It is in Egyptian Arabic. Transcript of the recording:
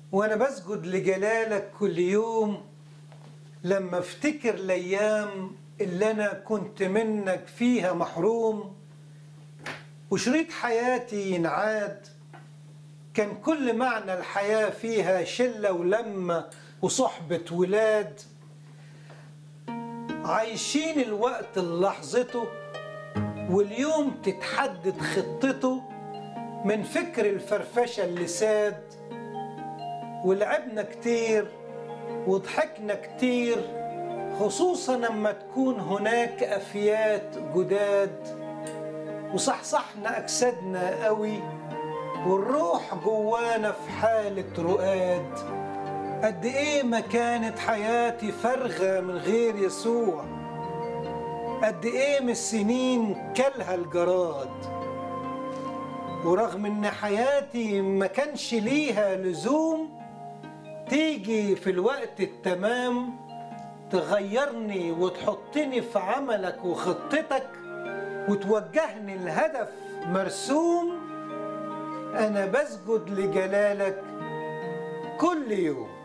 وانا بسجد لجلالك كل يوم لما افتكر الايام اللي انا كنت منك فيها محروم وشريط حياتي ينعاد كان كل معنى الحياة فيها شلة ولمة وصحبة ولاد عايشين الوقت لحظته واليوم تتحدد خطته من فكر الفرفشة اللي ساد ولعبنا كتير وضحكنا كتير خصوصا لما تكون هناك أفيات جداد وصحصحنا أجسادنا قوي والروح جوانا في حالة رقاد قد إيه ما كانت حياتي فارغة من غير يسوع قد إيه من السنين كلها الجراد ورغم إن حياتي ما كانش ليها لزوم تيجي في الوقت التمام تغيرني وتحطني في عملك وخطتك وتوجهني الهدف مرسوم أنا بسجد لجلالك كل يوم